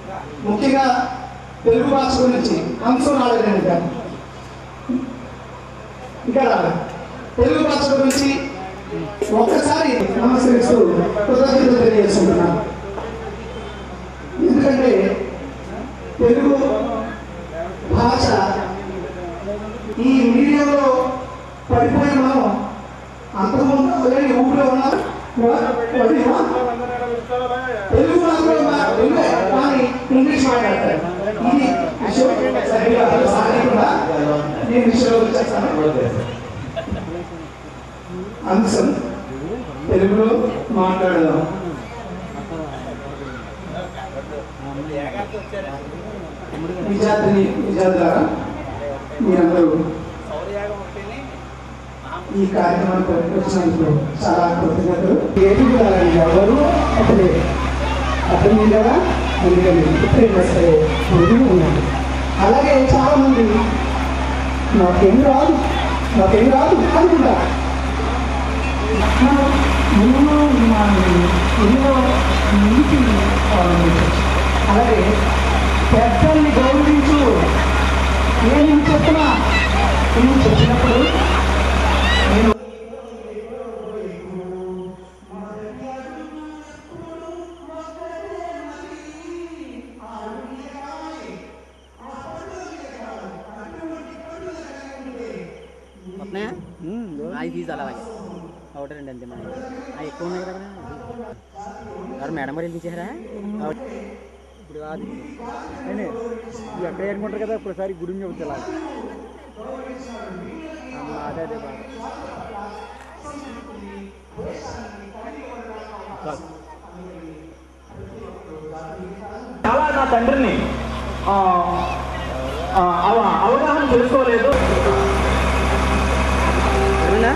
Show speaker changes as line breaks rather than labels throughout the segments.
ముఖ్యంగా తెలుగు భాష గురించి అంశం రాలేదండి ఇక్కడ ఇంకా రాలే తెలుగు భాష గురించి ఒక్కసారి నమస్కరిస్తూ కృతజ్ఞతలు తెలియజేసుకుంటున్నాను ఎందుకంటే తెలుగు భాష ఈ మీడియాలో పడిపోయిన మనం అంతకుముందు ఆల్రెడీ ఊపిలో ఉన్నాం పడినా తెలుగు మాత్రం మా- తెలుగే కానీ ఇంగ్లీష్ మాట్లాడతారు ఇది విషయం సరిగ్గా సాగకుండా నేను విషయంలో వచ్చేస్తాను అంశం తెలుగులో మాట్లాడదాం విద్యార్థిని విద్యార్థులారా మీరందరూ ఈ కార్యక్రమానికి వచ్చినందుకు చాలా కృతజ్ఞతలు ఏది కూడా ఎవరు అప్పుడే అర్థం కదా అందుకని ఎప్పుడైనా సరే ముందు ఉన్నాను అలాగే చాలా మంది నాకేం రాదు నాకేం రాదు అనుకుంటా మనం ఎన్నో విమానాలు ఎన్నో నీటి ప్రారంభించవచ్చు అలాగే పెద్దల్ని గౌరవించు నేను చెప్తున్నా నేను చెప్పినప్పుడు నేను
వస్తున్నాయా అవి ఫీజు అలాగే ఒకటి రెండు అంతే మరి అవి ఎక్కువ ఉన్నాయి కదా ఎవరు మేడం గారు ఇచ్చారా ఇప్పుడు కాదు
నేనే ఇవి ఎక్కడ ఏరుకుంటారు కదా ఒకసారి గుడి చెబుతా ఇలా అమ్మ, అదే అదే బాధ
చాలా నా తండ్రిని ఆ, ఆ, అవ- అవగాహన చేసుకోలేదు
సరేనా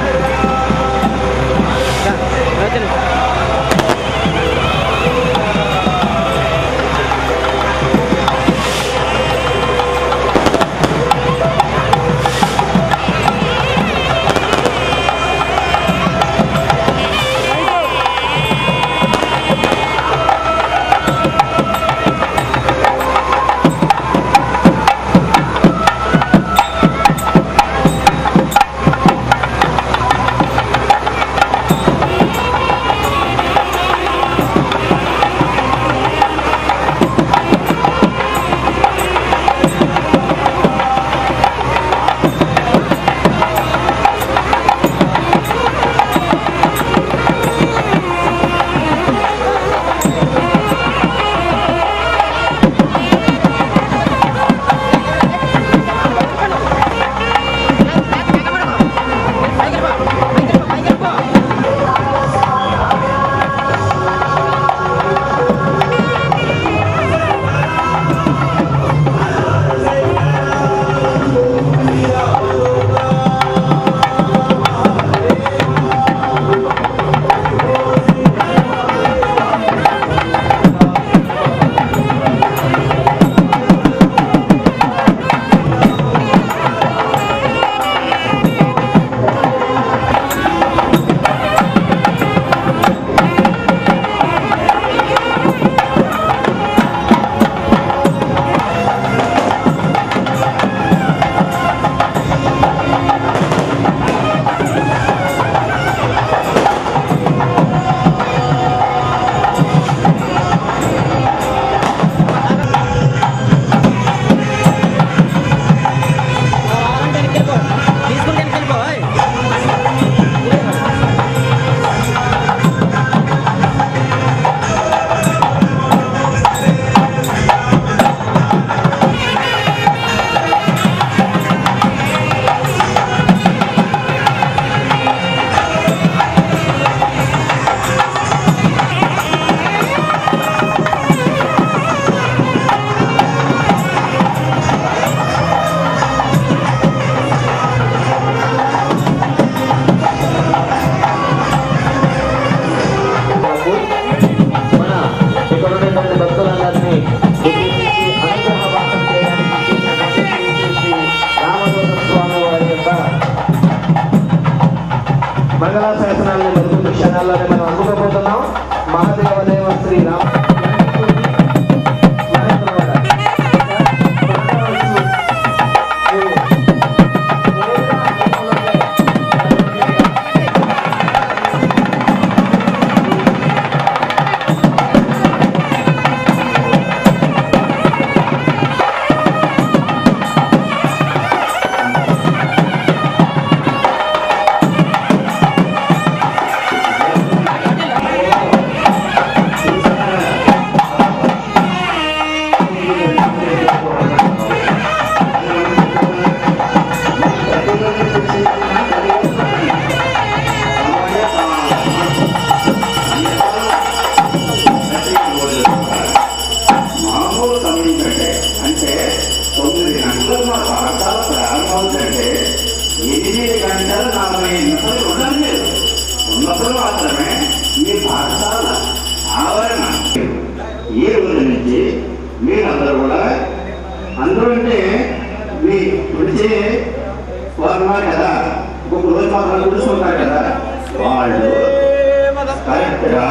ఓకే
మంగళాశాసనాలను మరికొన్ని క్షణాల్లోనే మనం అందుకోబోతున్నాం మహాదేవదేవ శ్రీరామ్
మామూలు సమయం కంటే అంటే తొమ్మిది గంటలు మా పాఠశాల ప్రారంభమవుతుందంటే ఎనిమిది గంటలు నలభై నిమిషాలు ఉండాలి మీరు ఉన్నప్పుడు మాత్రమే మీ పాఠశాల ఆవరణ ఈ రోజు నుంచి మీరందరూ కూడా అందరూ అంటే మీ పిలిచే వారు ఉన్నారు కదా ఒక రోజు మాత్రం కూర్చుంటారు కదా వాళ్ళు కరెక్ట్గా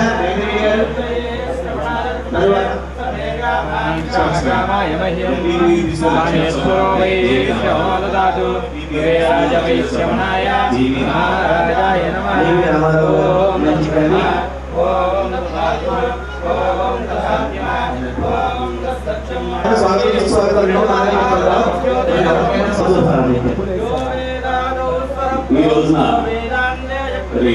ఈ రోజున మరి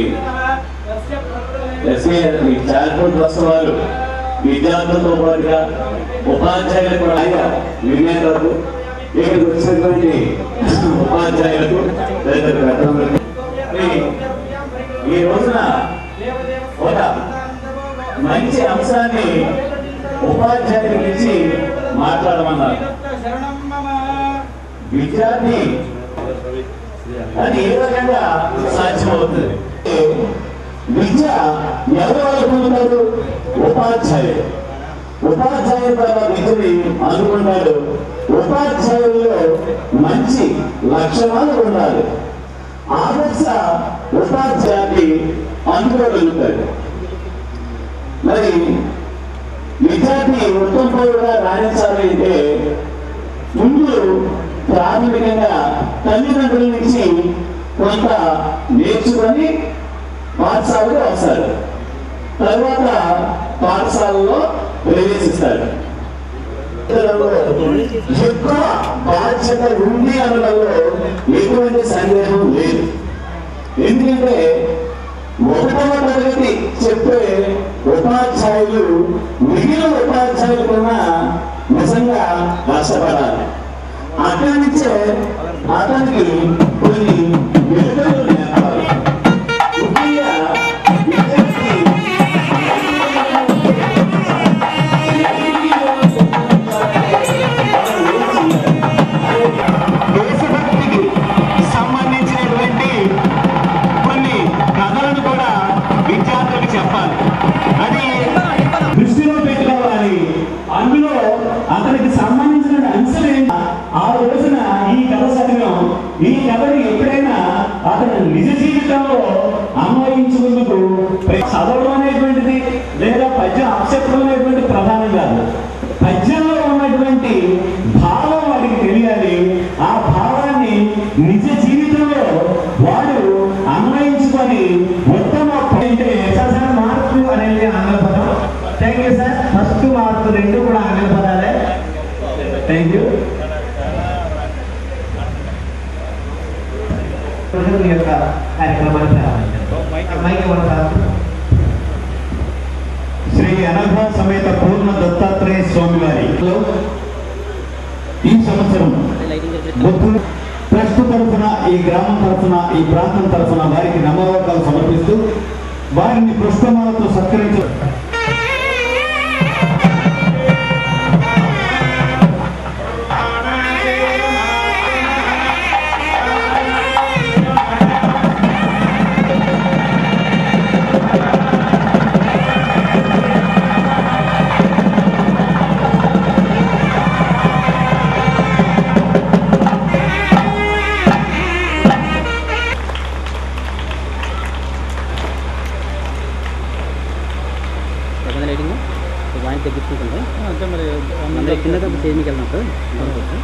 ఎస్ఏ చారిటబుల్ ట్రస్ట్ వారు విద్యార్థులతో పాటుగా ఉపాధ్యాయులకు కూడా ఆయన వినేతలకు ఇక్కడికి వచ్చినటువంటి ఉపాధ్యాయులకు తదితర పెద్దలకు మరి ఈ రోజున ఒక మంచి అంశాన్ని ఉపాధ్యాయునికి ఇచ్చి మాట్లాడమన్నారు విద్యార్థి అది ఏ రకంగా సాధ్యమవుతుంది విద్య ఎవరు అనుకుంటారు ఉపాధ్యాయుడు ఉపాధ్యాయుల ద్వారా విద్యని అనుకుంటాడు ఉపాధ్యాయుల్లో మంచి లక్షణాలు ఉండాలి ఆదర్శ ఉపాధ్యాయుని అందుకోగలుగుతాడు మరి విద్యార్థి ఉత్తమ పౌరుడుగా రాణించాలి అంటే ముందు ప్రాథమికంగా తల్లిదండ్రుల నుంచి కొంత నేర్చుకొని పాఠశాలకు వస్తారు తర్వాత పాఠశాలలో ప్రవేశిస్తారు ఇందులో ఎక్కువ బాధ్యత ఉంది అనడంలో ఎటువంటి సందేహం లేదు ఎందుకంటే ఒకటవ తరగతి చెప్పే ఉపాధ్యాయులు మిగిలిన ఉపాధ్యాయుల కన్నా నిజంగా కష్టపడాలి అక్కడి నుంచే అతనికి కొన్ని మెరుగులు నేర్పాలి ముఖ్యంగా విద్యార్థి దేశభక్తికి సంబంధించినటువంటి కొన్ని కథలను కూడా విద్యార్థులకు చెప్పాలి అది దృష్టిలో పెట్టుకోవాలి అందులో అతనికి సంబంధించిన అంశం ఏంటి? ఆ రోజున ఈ కథ చదివాం ఈ కథని ఎప్పుడైనా అతను నిజ జీవితంలో అన్వయించుకుందుకు చదవడం అనేటువంటిది లేదా పద్యం అక్షత్రం అనేటువంటి ప్రధానం కాదు పద్యంలో ఉన్నటువంటి భావం వాడికి తెలియాలి ఆ భావాన్ని నిజ జీవితంలో వాడు అన్వయించుకొని ఉత్తమ అంటే సార్ మార్పు అనేది ఆంగ్ల పదం థ్యాంక్ యూ సార్ ఫస్ట్ మార్పు రెండు కూడా ఆంగ్ల పదాలే థ్యాంక్ యూ
మీ యొక్క కార్యక్రమాన్ని ప్రారంభించారు మైక్ ఇవ్వండి సార్
శ్రీ అనఘ సమేత పూర్ణ దత్తాత్రేయ స్వామి వారి ఈ సంవత్సరం బుద్ధుడు ట్రస్ట్ తరఫున ఈ గ్రామం తరఫున ఈ ప్రాంతం తరఫున వారికి నమ్మకాలు సమర్పిస్తూ వారిని పుష్పమాలతో సత్కరించ
తగ్గించుకుంటుంది
అంటే మరి
అందరూ ఎక్కిన తర్వాత స్టేజ్ మీకు వెళ్ళినప్పుడు అనుకోవచ్చు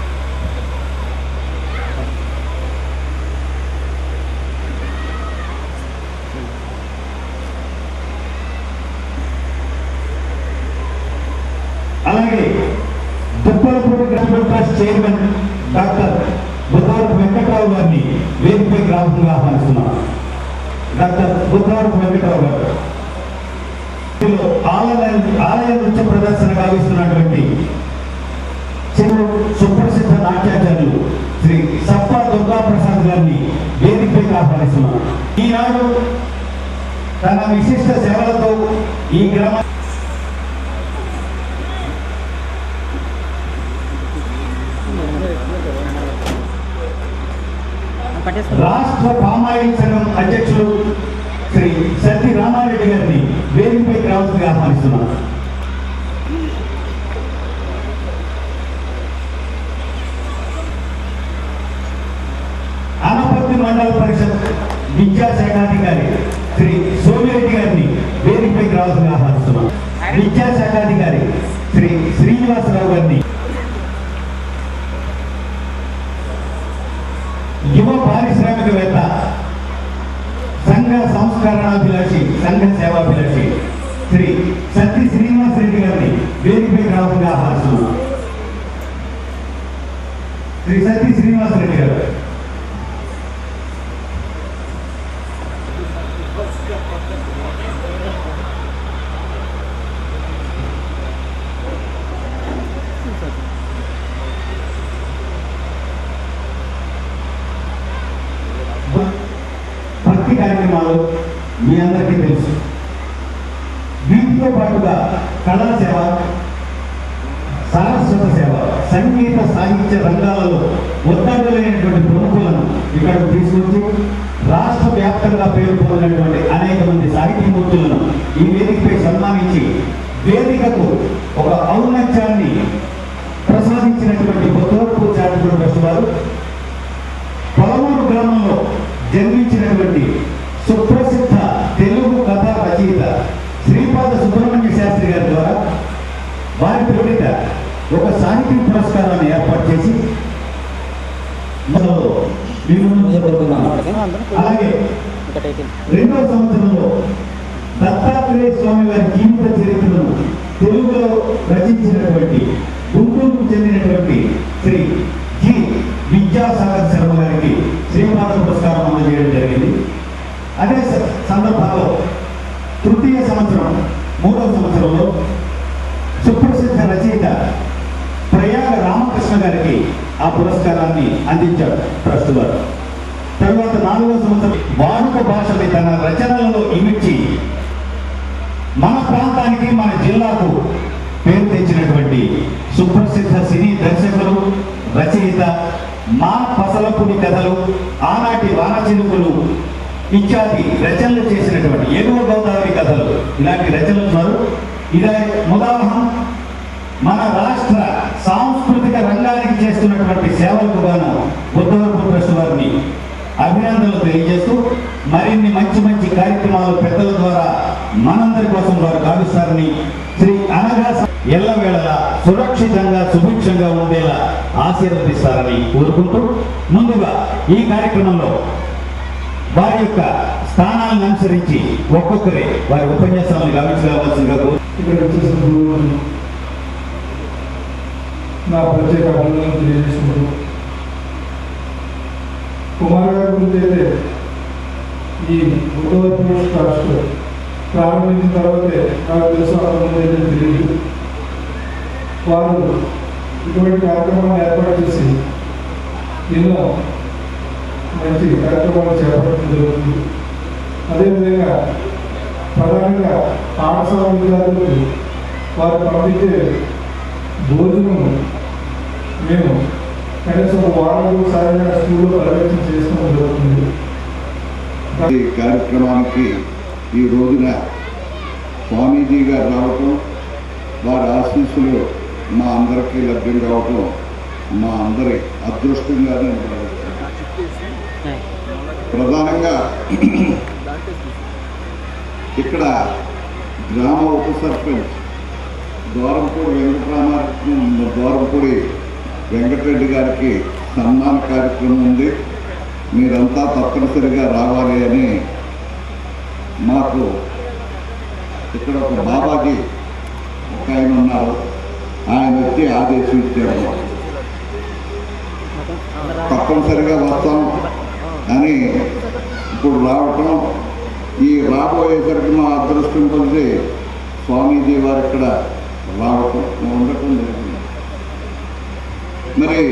అలాగే దుప్పలపూడి గ్రామ trust chairman doctor Buddhavarapu Venkatrao గారిని వేదికపై రాహుల్గా ఆహ్వానిస్తున్నాం డాక్టర్ బుద్ధవరపు వెంకట్రావు గారు ఇందులో ఆలయ ఆలయ నృత్య ప్రదర్శన గావిస్తున్నటువంటి చెరు సుప్రసిద్ధ నాట్యాచార్యులు శ్రీ సప్ప దుర్గా ప్రసాద్ గారిని వేదికపైకి ఆహ్వానిస్తున్నాం ఈనాడు తన విశిష్ట సేవలతో ఈ గ్రామ
పట్టేసుకుంటాం
రాష్ట్ర పామాయిల్ సంఘం అధ్యక్షులు శ్రీ సత్తి రామారెడ్డి గారిని వేదికపైకి రావాల్సిందిగా ఆహ్వానిస్తున్నాను అనపర్తి మండల పరిషత్ విద్యాశాఖాధికారి శ్రీ సోమిరెడ్డి గారిని వేదికపైకి రావాల్సిందిగా ఆహ్వానిస్తున్నాను విద్యాశాఖాధికారి శ్రీ శ్రీనివాసరావు గారిని యువ పారిశ్రామికవేత్త సంఘ సంస్కరణాభిలాషి సంఘ సేవాభిలాషి శ్రీ సత్తి శ్రీనివాస్ రెడ్డి గారిని వేదికపై రావాలని ఆహ్వానిస్తున్నాం శ్రీ సత్తి శ్రీనివాస్ రెడ్డి గారు భక్తి కార్యక్రమాలు మీ అందరికీ తెలుసు వీటితో పాటుగా కళా సేవ సారస్వత సేవ సంగీత సాహిత్య రంగాలలో ఉత్తర్వులైనటువంటి ప్రముఖులను ఇక్కడ తీసుకొచ్చి రాష్ట్ర వ్యాప్తంగా పేరు పొందినటువంటి అనేక మంది సాహితీమూర్తులను ఈ వేదికపై సన్మానించి వేదికకు ఒక ఔన్నత్యాన్ని ప్రసాదించినటువంటి బొత్తవరపు చారిటబుల్ ట్రస్ట్ వారు పొలమూరు గ్రామంలో జన్మించినటువంటి సుప్రసిద్ధ తెలుగు కథ రచయిత శ్రీపాద సుబ్రహ్మణ్య శాస్త్రి గారి ద్వారా వారి పేరిట ఒక సాహితీ పురస్కారాన్ని ఏర్పాటు చేసి మొదలు నిర్వహించబడుతున్నాను. అలాగే
ఒకటైతే
రెండవ సంవత్సరంలో దత్తాత్రేయ స్వామి వారి జీవిత చరిత్రను తెలుగులో రచించినటువంటి గుంటూరుకు చెందినటువంటి శ్రీ జి విద్యాసాగర్ శర్మ గారికి శ్రీపాద పురస్కారం అందజేయడం జరిగింది అదే స- సందర్భంలో తృతీయ సంవత్సరం మూడవ సంవత్సరంలో సుప్రసిద్ధ రచయిత ప్రయాగ రామకృష్ణ గారికి ఆ పురస్కారాన్ని అందించాడు ట్రస్ట్ వారు తర్వాత నాలుగో సంవత్సరం వాడుక భాషని తన రచనలలో ఇమిడ్చి మన ప్రాంతానికి మన జిల్లాకు పేరు తెచ్చినటువంటి సుప్రసిద్ధ సినీ దర్శకులు రచయిత మా పసలపుడి కథలు ఆనాటి వానచినుకులు ఇత్యాది రచనలు చేసినటువంటి ఎగువ గోదావరి కథలు ఇలాంటి రచనలు ఉన్నారు ఇదే ముదావహం మన రాష్ట్ర సాంస్కృతిక రంగానికి చేస్తున్నటువంటి సేవలకు గాను బుద్ధవరపు ట్రస్ట్ వారిని అభినందనలు తెలియజేస్తూ మరిన్ని మంచి మంచి కార్యక్రమాలు పెద్దల ద్వారా మనందరి కోసం వారు గావిస్తారని శ్రీ అనగా ఎల్లవేళలా సురక్షితంగా సుభిక్షంగా ఉండేలా ఆశీర్వదిస్తారని కోరుకుంటూ ముందుగా ఈ కార్యక్రమంలో వారి యొక్క స్థానాలను అనుసరించి ఒక్కొక్కరే వారి ఉపన్యాసాలను గమనించవలసిందిగా కోరు
ఇక్కడ వచ్చేసిన గురువులను నా ప్రత్యేక అభినందనలు తెలియజేసుకుంటూ కుమార్ గారి గురించి అయితే ఈ బుద్ధవరపు ట్రస్ట్ ప్రారంభించిన తర్వాతే నాకు తెలుసు అంతకుముందు అయితే తెలియదు వారు ఇటువంటి కార్యక్రమాన్ని ఏర్పాటు చేసి ఎన్నో మంచి కార్యక్రమాలు చేపట్టడం జరుగుతుంది అదేవిధంగా ప్రధానంగా పాఠశాల విద్యార్థులకు వారు పంపించే భోజనం మేము కనీసం ఒక వారానికి ఒకసారి స్కూల్లో పర్యవేక్షణ చేసుకోవడం జరుగుతుంది
ఈ కార్యక్రమానికి ఈ రోజున స్వామీజీ గారు రావటం వారి ఆశీస్సులు మా అందరికీ లభ్యం కావటం మా అందరి అదృష్టంగానే భావిస్తున్నాను. ప్రధానంగా ఇక్కడ గ్రామ ఉప సర్పంచ్ ద్వారంపూడి వెంకటరామారావు ద్వారంపూడి వెంకటరెడ్డి గారికి సన్మాన కార్యక్రమం ఉంది మీరంతా తప్పనిసరిగా రావాలి అని మాకు ఇక్కడ ఒక బాబాజీ ఒక ఆయన ఉన్నారు ఆయన వచ్చి ఆదేశించారు తప్పనిసరిగా వస్తాం అని ఇప్పుడు రావటం ఈ రాబోయేసరికి మా అదృష్టం కొద్ది స్వామీజీ వారు ఇక్కడ రావటం ఉండటం జరిగింది మరి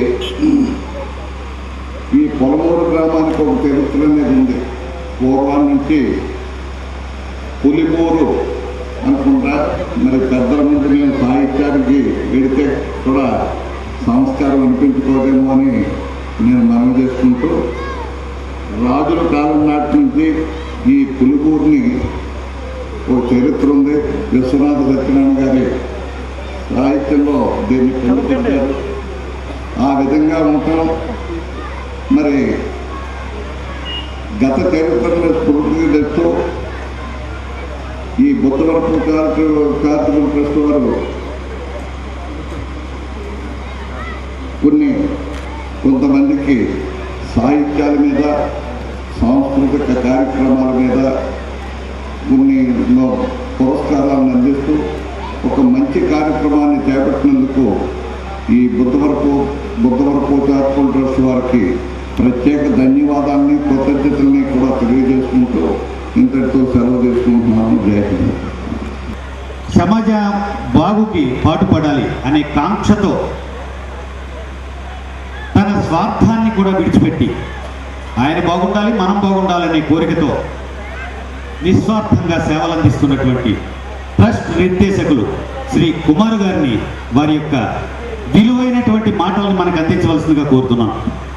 ఈ పొలమూరు గ్రామానికి ఒక చరిత్ర అనేది ఉంది పూర్వం నుంచి పులిమూరు అనుకుంటా మరి పెద్దల ముందు నేను సాహిత్యానికి వెడితే కూడా సంస్కారం అనిపించుకోదేమో అని నేను మనవి చేసుకుంటూ రాజుల కాలం నాటి నుంచి ఈ పులిమూరుని ఒక చరిత్ర ఉంది విశ్వనాథ సత్యనారాయణ గారి సాహిత్యంలో దీన్ని పొందుపరిచారు ఆ విధంగా ఉండటం మరి గత చరిత్రను స్ఫూర్తిగా తెస్తూ ఈ బుద్ధవరపు కార్తీక కార్తీక ట్రస్ట్ వారు కొన్ని కొంతమందికి సాహిత్యాల మీద సాంస్కృతిక కార్యక్రమాల మీద కొన్ని పురస్కారాలను అందిస్తూ ఒక మంచి కార్యక్రమాన్ని చేపట్టినందుకు ఈ బుద్ధవరపు బుద్ధవరపు చారిటబుల్ ట్రస్ట్ వారికి ప్రత్యేక ధన్యవాదాన్ని కృతజ్ఞతల్ని కూడా తెలియజేసుకుంటూ ఇంతటితో సెలవు తీసుకుంటున్నాను జై హింద్
సమాజ బాగుకి పాటుపడాలి అనే కాంక్షతో తన స్వార్థాన్ని కూడా విడిచిపెట్టి ఆయన బాగుండాలి మనం బాగుండాలనే కోరికతో నిస్వార్థంగా సేవలు అందిస్తున్నటువంటి ట్రస్ట్ నిర్దేశకులు శ్రీ కుమార్ గారిని వారి యొక్క విలువైనటువంటి మాటలను మనకు అందించవలసిందిగా కోరుతున్నాను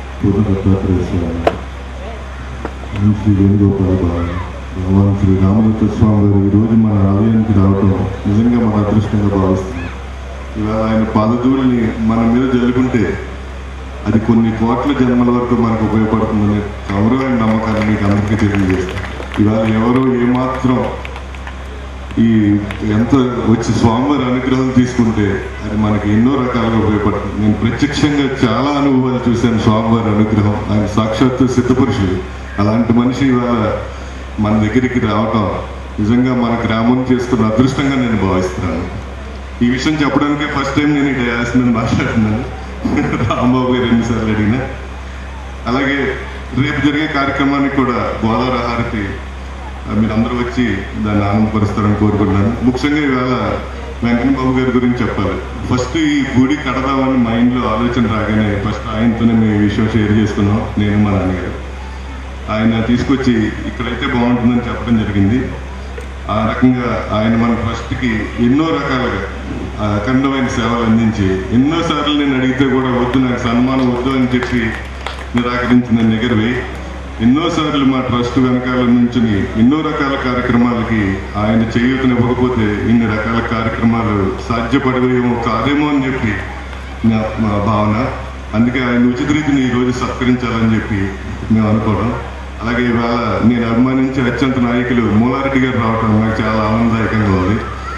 శ్రీ వేణుగోపాల్ బాబు భగవాన్ శ్రీ రామదత్త స్వామి గారు ఈరోజు మన ఆలయానికి రావటం నిజంగా మన అదృష్టంగా భావిస్తున్నాం ఇవాళ ఆయన పాదధూళిని మన మీద జల్లుకుంటే అది కొన్ని కోట్ల జన్మల వరకు మనకు ఉపయోగపడుతుందనే గౌరవమైన నమ్మకాన్ని మీకు అందరికీ తెలియజేస్తాం ఇవాళ ఎవరో ఏమాత్రం ఈ ఎంత వచ్చి స్వామివారి అనుగ్రహం తీసుకుంటే అది మనకి ఎన్నో రకాలుగా ఉపయోగపడుతుంది నేను ప్రత్యక్షంగా చాలా అనుభవాలు చూశాను స్వామివారి అనుగ్రహం ఆయన సాక్షాత్తు సిద్ధపురుషుడు అలాంటి మనిషి ఇవాళ మన దగ్గరికి రావటం నిజంగా మన గ్రామం చేసుకున్న అదృష్టంగా నేను భావిస్తున్నాను ఈ విషయం చెప్పడానికే ఫస్ట్ టైం నేను ఈ డయాస్ మీద మాట్లాడుతున్నాను రాంబాబు గారు ఎన్నిసార్లు అడిగినా అలాగే రేపు జరిగే కార్యక్రమానికి కూడా గోదావరి హారతి ఆ, మీరందరూ వచ్చి దాన్ని ఆనందపరుస్తారని కోరుకుంటున్నాను ముఖ్యంగా ఇవాళ వెంకన్న బాబు గారి గురించి చెప్పాలి ఫస్ట్ ఈ గుడి కడదామని మైండ్లో ఆలోచన రాగానే ఫస్ట్ ఆయనతోనే మేము ఈ విషయం షేర్ చేసుకున్నాం నేను మా నాన్నగారు ఆయన తీసుకొచ్చి ఇక్కడైతే బాగుంటుందని చెప్పడం జరిగింది ఆ రకంగా ఆయన మన ట్రస్ట్కి ఎన్నో రకాలుగా ఆ అఖండమైన సేవలు అందించి ఎన్నో సార్లు నేను అడిగితే కూడా వద్దు నాకు సన్మానం వద్దు అని చెప్పి నిరాకరించిన నిగరవి ఎన్నోసార్లు మా ట్రస్ట్ వెనకాల నుంచుని ఎన్నో రకాల కార్యక్రమాలకి ఆయన చేయూతనివ్వకపోతే ఇన్ని రకాల కార్యక్రమాలు సాధ్యపడవేమో కాదేమో అని చెప్పి నా మా భావన అందుకే ఆయన ఉచిత రీతిని ఈరోజు సత్కరించాలని చెప్పి మేము అనుకోవడం అలాగే ఇవాళ నేను అభిమానించే అత్యంత నాయకులు మూలారెడ్డి గారు రావటం నాకు చాలా ఆనందదాయకంగా ఉంది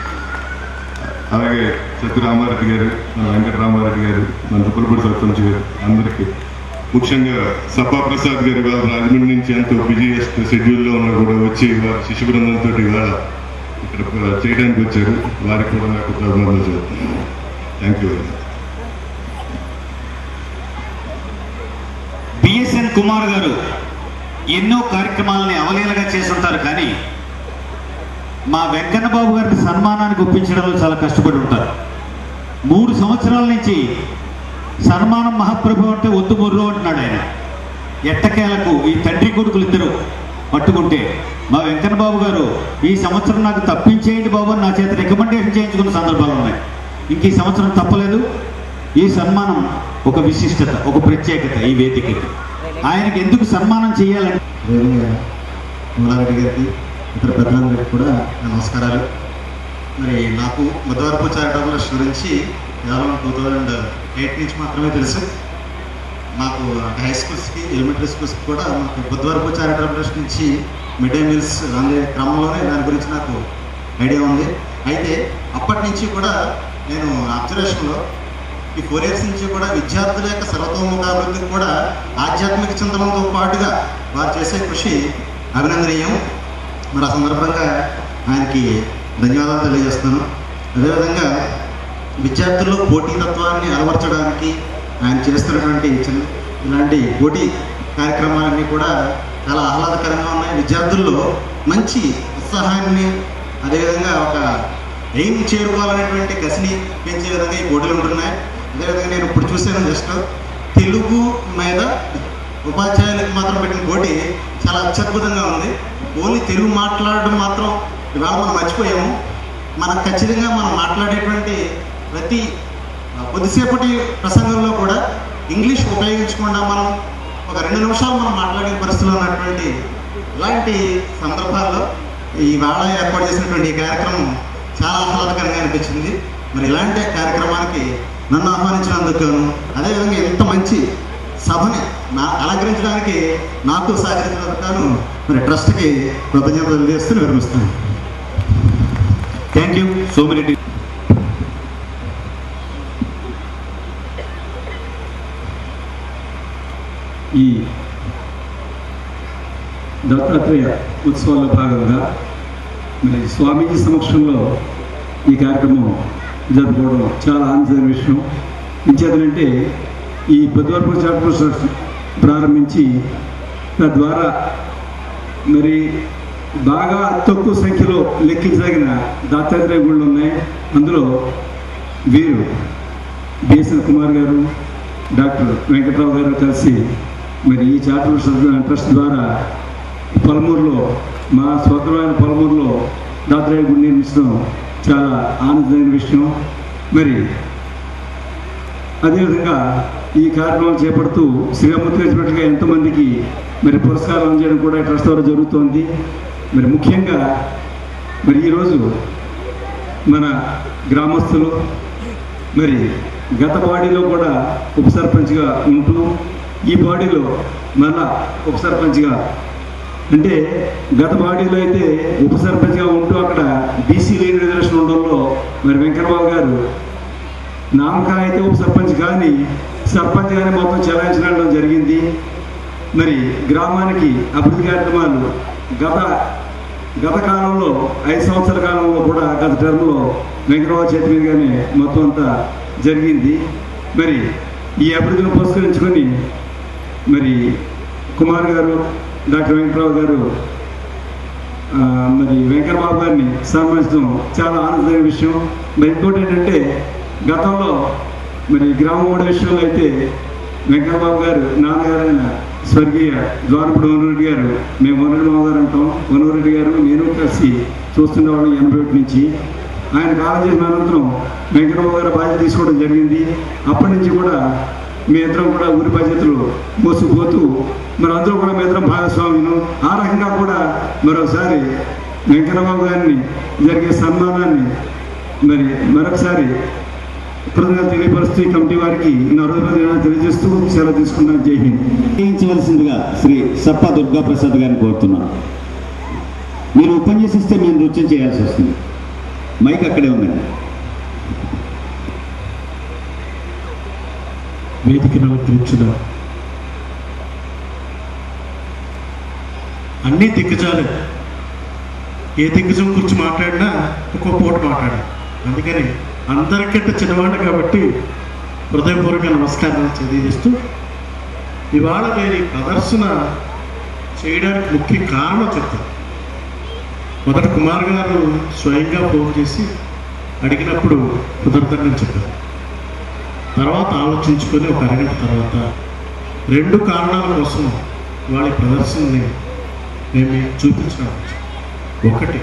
అలాగే సత్యరామారెడ్డి గారు మన వెంకటరామారెడ్డి గారు మన తుప్పలపూడి సర్పంచ్ గారు అందరికీ ముఖ్యంగా సభా ప్రసాద్ గారు ఇవాళ రాజమండ్రి నుంచి ఎంతో బిజీయెస్ట్ షెడ్యూల్లో ఉన్నా కూడా వచ్చి వారి శిశు బృందంతో ఇవాళ ఇక్కడ చేయడానికి వచ్చారు వారికి కూడా నాకు ధన్యవాదాలు చెప్తాను thank you very much
BSN Kumar గారు ఎన్నో కార్యక్రమాలని అవలీలగా చేస్తుంటారు కానీ మా వెంకన్న బాబు గారిని సన్మానానికి ఒప్పించడంలో చాలా కష్టపడి ఉంటారు మూడు సంవత్సరాల నుంచి సన్మానం మహాప్రభు అంటే వద్దు మొర్రు అంటున్నాడు ఆయన ఎట్టకేలకు ఈ తండ్రి కొడుకులు ఇద్దరు పట్టుకుంటే మా వెంకన్న బాబు గారు ఈ సంవత్సరం నాకు తప్పించేయండి బాబు అని నా చేత రికమెండేషన్ చేయించుకున్న సందర్భాలు ఉన్నాయి ఇంక ఈ సంవత్సరం తప్పలేదు ఈ సన్మానం ఒక విశిష్టత ఒక ప్రత్యేకత ఈ వేదికకి ఆయనకి ఎందుకు సన్మానం చేయాలంటే
మూలారెడ్డి గారికి ఇతర పెద్దలందరికీ కూడా నా నమస్కారాలు మరి నాకు బుధవారపు చారిటబుల్ ట్రస్ట్ గురించి కేవలం టూ థౌజండ్ ఎయిట్ నుంచి మాత్రమే తెలుసు మాకు హై స్కూల్స్కి ఎలిమెంటరీ స్కూల్స్కి కూడా మాకు బుధవారపు చారిటబుల్ ట్రస్ట్ నుంచి మిడ్ డే మీల్స్ అందే క్రమంలోనే దాని గురించి నాకు ఐడియా ఉంది అయితే అప్పటి నుంచి కూడా నేను అబ్జర్వేషన్లో ఈ ఫోర్ ఇయర్స్ నుంచి కూడా విద్యార్థుల యొక్క సర్వతోముఖ అభివృద్ధికి కూడా ఆధ్యాత్మిక చింతనతో పాటుగా వారు చేసే కృషి అభినందనీయం మరి ఆ సందర్భంగా ఆయనకి ధన్యవాదాలు తెలియజేస్తున్నాను అదేవిధంగా విద్యార్థుల్లో పోటీతత్వాన్ని అలవర్చడానికి ఆయన చేస్తున్నటువంటి చిన్న ఇలాంటి పోటీ కార్యక్రమాలన్నీ కూడా చాలా ఆహ్లాదకరంగా ఉన్నాయి విద్యార్థుల్లో మంచి ఉత్సాహాన్ని అదేవిధంగా ఒక ఎయిమ్ చేరుకోవాలనేటువంటి కసిని పెంచే విధంగా ఈ పోటీలు ఉంటున్నాయి అదేవిధంగా నేను ఇప్పుడు చూసాను జస్ట్ తెలుగు మీద ఉపాధ్యాయులకు మాత్రం పెట్టిన పోటీ చాలా అత్యద్భుతంగా ఉంది ఓన్లీ తెలుగు మాట్లాడడం మాత్రం ఇవాళ మనం మర్చిపోయాము మనం ఖచ్చితంగా మనం మాట్లాడేటువంటి ప్రతి ఆ, కొద్దిసేపటి ప్రసంగంలో కూడా ఇంగ్లీష్ ఉపయోగించకుండా మనం ఒక రెండు నిమిషాలు మనం మాట్లాడే పరిస్థితిలో ఉన్నటువంటి ఇలాంటి సందర్భాల్లో ఈ వేళ ఏర్పాటు చేసినటువంటి ఈ కార్యక్రమం చాలా ఆహ్లాదకరంగా అనిపించింది మరి ఇలాంటి కార్యక్రమానికి నన్ను ఆహ్వానించినందుకు గాను, అదేవిధంగా ఇంత మంచి సభని నా అలంకరించడానికి నాకు సహకరించినందుకు గాను మరి ట్రస్ట్కి కృతజ్ఞతలు తెలియజేస్తూ విరమిస్తున్నాను
థ్యాంక్ యూ సోమిరెడ్డి ఈ దత్తాత్రేయ ఉత్సవాల్లో భాగంగా మరి స్వామీజీ సమక్షంలో ఈ కార్యక్రమం జరుపుకోవడం చాలా ఆనందమైన విషయం ఇంచేతనంటే ఈ బుధవారపు చాప్టర్ ట్రస్ట్ ప్రారంభించి తద్వారా మరి బాగా తక్కువ సంఖ్యలో లెక్కించదగిన దత్తాత్రేయ గుళ్ళు ఉన్నాయి అందులో వీరు బిఎస్ఎన్ కుమార్ గారు డాక్టర్ వెంకట్రావు గారు కలిసి మరి ఈ చారిటబుల్ ట్రస్ట్ ద్వారా పొలమూరులో మా స్వగ్రమైన పొలమూరులో దత్తాత్రేయ గుడి నిర్మించడం చాలా ఆనందమైన విషయం మరి అదేవిధంగా ఈ కార్యక్రమం చేపడుతూ శ్రీరామూర్తి వచ్చినట్టుగా ఎంతోమందికి మరి పురస్కారం అందజేయడం కూడా ఈ ట్రస్ట్ ద్వారా జరుగుతోంది మరి ముఖ్యంగా మరి ఈరోజు మన గ్రామస్తులు మరి గత బాడీలో కూడా ఉప సర్పంచ్గా ఉంటూ ఈ బాడీలో మళ్ళా ఉప సర్పంచ్గా అంటే గత బాడీలో అయితే ఉప సర్పంచ్గా ఉంటూ అక్కడ బీసీ లేని రిజర్వేషన్ ఉండడంలో మరి వెంకటబాబు గారు నామకాలు అయితే ఉప సర్పంచ్ కానీ సర్పంచ్ కానీ మొత్తం చెలాయించడం జరిగింది మరి గ్రామానికి అభివృద్ధి కార్యక్రమాలు గత గత కాలంలో ఐదు సంవత్సరాల కాలంలో కూడా గత టర్మ్లో వెంకటబాబు చేతి మీదుగానే మొత్తం అంతా జరిగింది మరి ఈ అభివృద్ధిని పురస్కరించుకొని మరి కుమార్ గారు డాక్టర్ వెంకటరావు గారు ఆ, మరి వెంకటబాబు గారిని సన్మానించడం చాలా ఆనందమైన విషయం మరి ఇంకోటి ఏంటంటే గతంలో మరి గ్రామం విషయంలో అయితే వెంకటబాబు గారు నాన్నగారైన స్వర్గీయ ద్వారపుడు వనరెడ్డి గారు మేము వనరెడ్డి బాబు గారు అంటాం వనరెడ్డి గారు నేను కలిసి చూస్తుండేవాళ్ళం ఎనభై ఒకటి నుంచి ఆయన కాలం చేసిన అనంతరం వెంకటబాబు గారు బాధ్యత తీసుకోవడం జరిగింది అప్పటి నుంచి కూడా మీ ఇద్దరం కూడా ఊరి బాధ్యతలు మోసుకుపోతూ మరి అందరూ కూడా మీ ఇద్దరం భాగస్వామ్యం ఆ రకంగా కూడా మరొకసారి వెంకటబాబు గారిని జరిగే సన్మానాన్ని మరి మరొకసారి కృతజ్ఞత తెలియపరుస్తూ ఈ కమిటీ వారికి నా హృదయపూర్వక తెలియజేస్తూ సెలవు తీసుకున్నాను జై హింద్
చేయించవలసిందిగా శ్రీ సప్ప దుర్గా ప్రసాద్ గారిని కోరుతున్నాను మీరు ఉపన్యసిస్తే మేము నృత్యం చేయాల్సి వస్తుంది మైక్ అక్కడే ఉందండి
వేదికను అలంకరించిన అన్నీ దిగ్గజాలే ఏ దిగ్గజం గురించి మాట్లాడినా ఒక్కో పూట మాట్లాడాలి అందుకని అందరికంటే చిన్నవాడు కాబట్టి హృదయపూర్వక నమస్కారాలు తెలియజేస్తూ ఇవాళ నేను ఈ ప్రదర్శన చేయడానికి ముఖ్య కారణం చెప్తాను మొదట కుమార్ గారు స్వయంగా ఫోన్ చేసి అడిగినప్పుడు కుదరదని చెప్పారు తర్వాత ఆలోచించుకొని ఒక అరగంట తర్వాత రెండు కారణాల కోసం వాళ్ళ ప్రదర్శనని మేము మీకు చూపించడం ఒకటి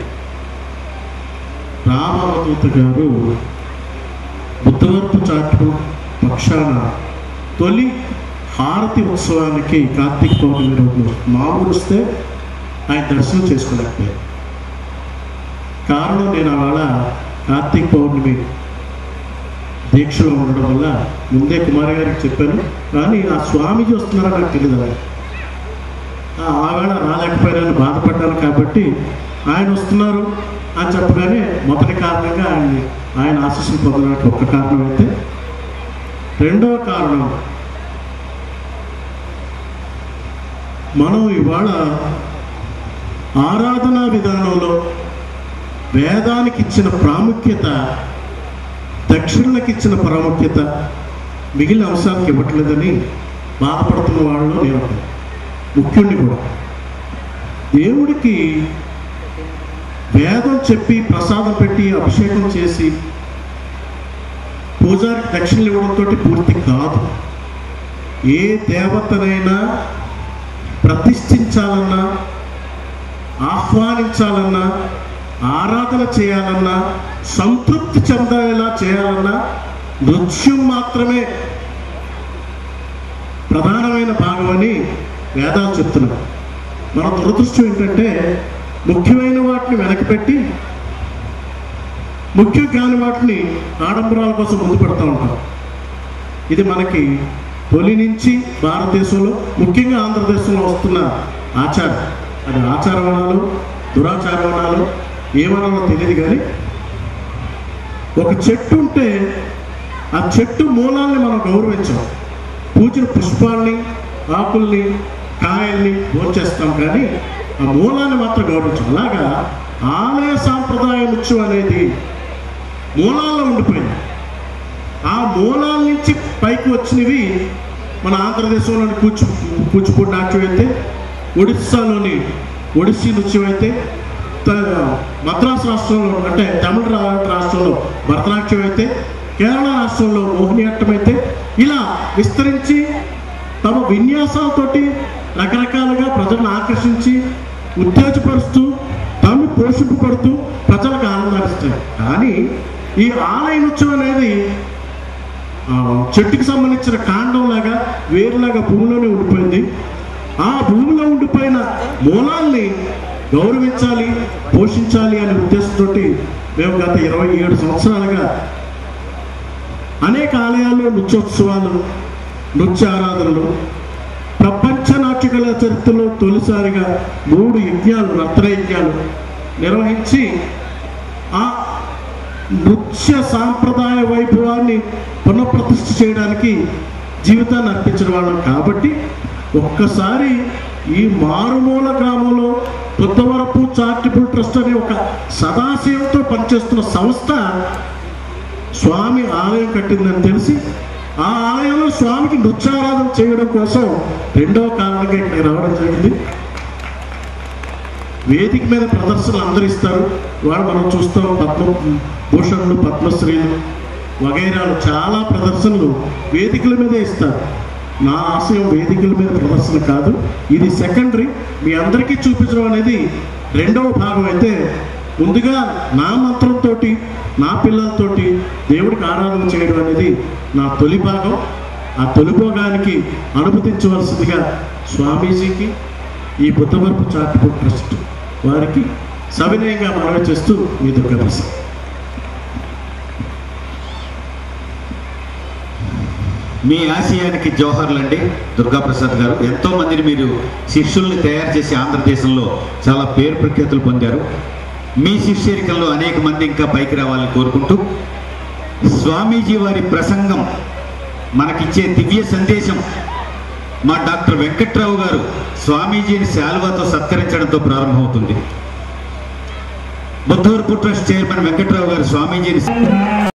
రామావదూత గారు బుద్ధవర్పు చాటు పక్షాన తొలి హారతి ఉత్సవానికి కార్తీక పౌర్ణమి రోజు మామూలు వస్తే ఆయన దర్శనం చేసుకోలేకపోయారు కారణం నేను అవాళ కార్తీక పౌర్ణమి దీక్షలో ఉండడం వల్ల ముందే కుమార్ గారికి చెప్పాను కానీ ఆ స్వామీజీ వస్తున్నారో నాకు తెలియదు అలా ఆ ఆవేళ రాలేకపోయానని బాధపడ్డాను కాబట్టి ఆయన వస్తున్నారు అని చెప్పగానే మొదటి కారణంగా ఆయన్ని ఆయన ఆశీస్సులు పొందడానికి ఒక్క కారణం అయితే రెండవ కారణం మనం ఇవాళ ఆరాధనా విధానంలో వేదానికి ఇచ్చిన ప్రాముఖ్యత దక్షిణలకు ఇచ్చిన ప్రాముఖ్యత మిగిలిన అంశాలకు ఇవ్వట్లేదని బాధపడుతున్న వాళ్ళు నేను ఒకడు. ముఖ్యుణ్ణి కూడా దేవుడికి వేదం చెప్పి ప్రసాదం పెట్టి అభిషేకం చేసి పూజారికి దక్షిణలు ఇవ్వడంతో పూర్తి కాదు ఏ దేవతనైనా ప్రతిష్ఠించాలన్నా ఆహ్వానించాలన్నా ఆరాధన చేయాలన్నా సంతృప్తి చెందేలా చేయాలన్నా నృత్యం మాత్రమే ప్రధానమైన భాగమని వేదాలు చెప్తున్నాయి మన దురదృష్టం ఏంటంటే ముఖ్యమైన వాటిని వెనక్కిపెట్టి ముఖ్యం కాని వాటిని ఆడంబరాల కోసం ముందు పెడతా ఉంటాం ఇది మనకి తొలి నుంచి భారతదేశంలో ముఖ్యంగా ఆంధ్రదేశంలో వస్తున్న ఆచారం అది ఆచారం అనాలు దురాచారం అనాలు ఏమనాలో తెలియదు కానీ ఒక చెట్టు ఉంటే ఆ చెట్టు మూలాల్ని మనం గౌరవించాం పూచిన పుష్పాల్ని ఆకుల్ని కాయల్ని భోంచేస్తాం కానీ ఆ మూలాన్ని మాత్రం గౌరవించాం అలాగా ఆలయ సాంప్రదాయ నృత్యం అనేది మూలాల్లో ఉండిపోయింది ఆ మూలాల నుంచి పైకి వచ్చినవి మన ఆంధ్రదేశంలోని కూచి కూచిపూడి నాట్యం అయితే ఒడిస్సాలోని ఒడిస్సీ నృత్యం అయితే త- మద్రాసు రాష్ట్రంలో అంటే తమిళ రా- రాష్ట్రంలో భరతనాట్యం అయితే కేరళ రాష్ట్రంలో మోహినియాట్టం అయితే ఇలా విస్తరించి తమ విన్యాసాలతోటి రకరకాలుగా ప్రజలను ఆకర్షించి ఉత్తేజపరుస్తూ తాము పోషింపబడుతూ ప్రజలకు ఆనందాన్నిస్తాయి కానీ ఈ ఆలయ నృత్యం అనేది ఆ, చెట్టుకి సంబంధించిన కాండం లాగా వేరులాగా భూమిలోనే ఉండిపోయింది ఆ భూమిలో ఉండిపోయిన మూలాల్ని గౌరవించాలి పోషించాలి అనే ఉద్దేశంతో మేము గత ఇరవై ఏడు సంవత్సరాలుగా అనేక ఆలయాల్లో నృత్యోత్సవాలు నృత్య ఆరాధనలు ప్రపంచ నాట్యకళ చరిత్రలో తొలిసారిగా మూడు యజ్ఞాలు రత్న యజ్ఞాలు నిర్వహించి ఆ నృత్య సాంప్రదాయ వైభవాన్ని పునఃప్రతిష్ఠ చేయడానికి జీవితాన్ని అర్పించిన వాళ్ళం కాబట్టి ఒక్కసారి ఈ మారుమూల గ్రామంలో కొత్తవరపు చారిటబుల్ ట్రస్ట్ అనే ఒక సదాశయంతో పనిచేస్తున్న సంస్థ స్వామి ఆలయం కట్టిందని తెలిసి ఆ ఆలయంలో స్వామికి నృత్యారాధన చేయడం కోసం రెండవ కారణంగా ఇక్కడికి రావడం జరిగింది వేదిక మీద ప్రదర్శనలు అందరూ ఇస్తారు వాళ్ళు మనం చూస్తాం పద్మ భూషణులు పద్మశ్రీలు వగైరాలు చాలా ప్రదర్శనలు వేదికల మీదే ఇస్తారు నా ఆశయం వేదికల మీద ప్రదర్శన కాదు ఇది సెకండరీ మీ అందరికీ చూపించడం అనేది రెండవ భాగం అయితే ముందుగా నా మంత్రంతో నా పిల్లలతోటి దేవుడికి ఆరాధన చేయడం అనేది నా తొలి భాగం ఆ తొలి భాగానికి అనుమతించవలసిందిగా స్వామీజీకి ఈ బుద్ధవరపు చారిటబుల్ ట్రస్ట్ వారికి సవినయంగా మనవి చేస్తూ మీ దుర్గా ప్రసాద్
మీ ఆశయానికి జోహర్లండి దుర్గాప్రసాద్ గారు ఎంతో మందిని మీరు శిష్యుల్ని తయారు చేసి ఆంధ్రదేశంలో చాలా పేరు ప్రఖ్యాతులు పొందారు మీ శిష్యరికల్లో అనేక మంది ఇంకా పైకి రావాలని కోరుకుంటూ స్వామీజీ వారి ప్రసంగం మనకిచ్చే దివ్య సందేశం మా డాక్టర్ వెంకట్రావు గారు స్వామీజీని శాలువాతో సత్కరించడంతో ప్రారంభమవుతుంది బుద్ధవరపు ట్రస్ట్ చైర్మన్ వెంకట్రావు గారు స్వామీజీని